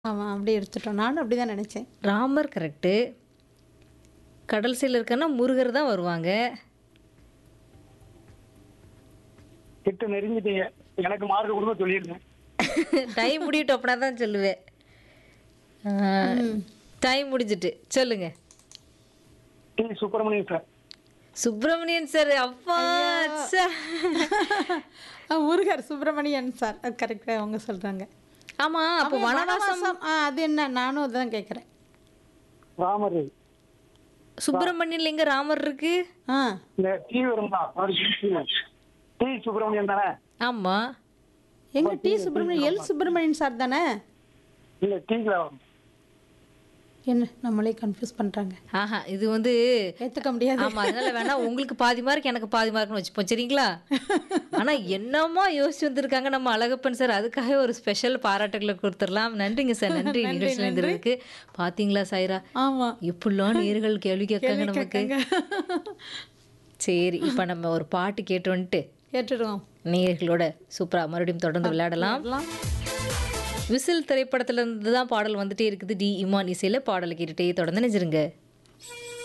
ஆமா அப்படியே எடுத்துட்டோம் நானும் அப்படிதான் நினைச்சேன் ராமர் கரெக்டு கடல் சைடில் இருக்கன்னா முருகர் தான் வருவாங்க கிட்ட நெருங்கிட்டீங்க எனக்கு மார்க் கொடுங்க சொல்லியிருந்தேன் டைம் முடியட்டும் அப்படின்னா தான் சொல்லுவேன் டைம் முடிஞ்சிட்டு சொல்லுங்க T Subramaniam sir Subramanian sir அப்பா ச்சே. ஆ, முருகர் சுப்பிரமணியன் சார் அது கரெக்டாக அவங்க சொல்றாங்க ஆமா அப்போ அப்ப வனவாசம் வனவாசம் ஆ, அது என்ன நானும் அதான் கேட்குறேன் ராமர் சுப்பிரமணியன்ல எங்க ராமர் இருக்கு ஆ இந்த டி வரும் தான் டி சுப்பிரமணியம் தானே ஆமா எங்க T Subramanian L Subramanian sir தானே இல்ல டீல வரும் என்ன நம்மளே கன்ஃபியூஸ் பண்றாங்க ஆஹா இது வந்து ஏத்துக்க முடியாது ஆமா அதனால வேணா உங்களுக்கு பாதி மார்க் எனக்கு பாதி மார்க்னு வச்சுப்போம் சரிங்களா ஆனா என்னமா யோசிச்சு வந்திருக்காங்க நம்ம அழகப்பன் சார் அதுக்காக ஒரு ஸ்பெஷல் பாராட்டுகளை கொடுத்துடலாம் நன்றிங்க சார் நன்றி நிகழ்ச்சி இருந்திருக்கு பாத்தீங்களா சாய்ரா ஆமா எப்படிலாம் நேர்கள் கேள்வி கேட்காங்க நமக்கு சரி இப்போ நம்ம ஒரு பாட்டு கேட்டு வந்துட்டு கேட்டுடுவோம் நேயர்களோட சூப்பரா மறுபடியும் தொடர்ந்து விளையாடலாம் எல்லாம் விசில் திரைப்படத்துல இருந்து தான் பாடல் வந்துட்டே இருக்குது டி இமான் இசையில பாடல் கேட்டுட்டே தொடர்ந்து நினைச்சிருங்க